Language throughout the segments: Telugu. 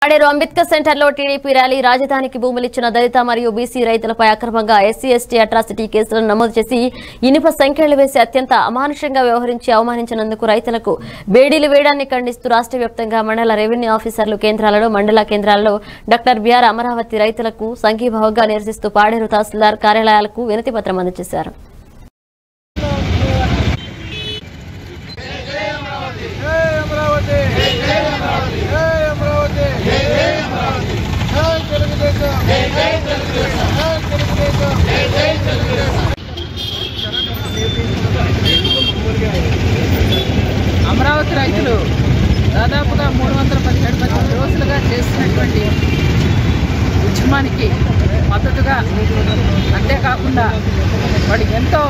పాడేరు అంబేద్కర్ సెంటర్ లో టీడీపీ ర్యాలీ రాజధానికి భూములిచ్చిన దళిత మరియు బీసీ రైతులపై అక్రమంగా ఎస్సీ ఎస్టీ అట్రాసిటీ కేసులను నమోదు చేసి ఇనుప సంఖ్యలు వేసి అత్యంత అమానుషంగా వ్యవహరించి అవమానించినందుకు రైతులకు బేడీలు వేయడాన్ని ఖండిస్తూ రాష్ట్ర వ్యాప్తంగా మండల రెవెన్యూ ఆఫీసర్లు కేంద్రాలలో మండల కేంద్రాల్లో డాక్టర్ బిఆర్ అమరావతి రైతులకు సంఘీభావంగా నిరసిస్తూ పాడేరు తహసీల్దార్ కార్యాలయాలకు వినతి పత్రం అందజేశారు జై అమరావతి జై అమరావతి జై అమరావతి జై అమరావతి జై తెలుగుదేశం జై జై తెలుగుదేశం జై తెలుగుదేశం జై జై తెలుగుదేశం అమరావతి రైతులు దాదాపుగా మూడు వందల పదిహేడు పద్దెనిమిది రోజులుగా చేస్తున్నటువంటి ఉద్యమానికి మద్దతుగా అంతేకాకుండా వాడు ఎంతో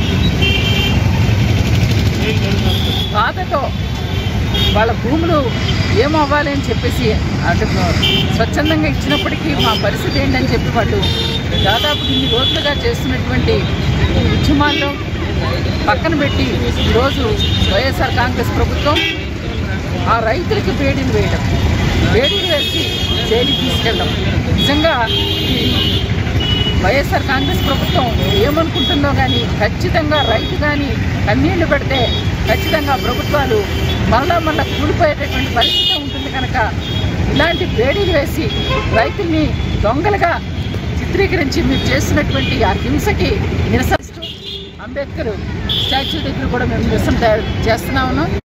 బాధతో వాళ్ళ భూములు ఏమవ్వాలి అని చెప్పేసి అటు స్వచ్ఛందంగా ఇచ్చినప్పటికీ మా పరిస్థితి ఏంటని చెప్పి వాళ్ళు దాదాపు ఇన్ని రోజులుగా చేస్తున్నటువంటి ఈ ఉద్యమాల్లో పక్కన పెట్టి ఈరోజు వైఎస్ఆర్ కాంగ్రెస్ ప్రభుత్వం ఆ రైతులకి బేడీలు వేయడం బేడీలు వేసి జైలుకి తీసుకెళ్ళడం నిజంగా ఈ వైఎస్ఆర్ కాంగ్రెస్ ప్రభుత్వం ఏమనుకుంటుందో కానీ ఖచ్చితంగా రైతు కానీ కన్నీళ్లు పెడితే ఖచ్చితంగా ప్రభుత్వాలు మళ్ళా మళ్ళా కూలిపోయేటటువంటి పరిస్థితి ఉంటుంది కనుక ఇలాంటి బేడీలు వేసి రైతుల్ని దొంగలుగా చిత్రీకరించి మీరు చేస్తున్నటువంటి ఆ హింసకి నిరసనిస్తూ అంబేద్కర్ స్టాచ్యూ దగ్గర కూడా మేము నిరసన తయారు చేస్తున్నాము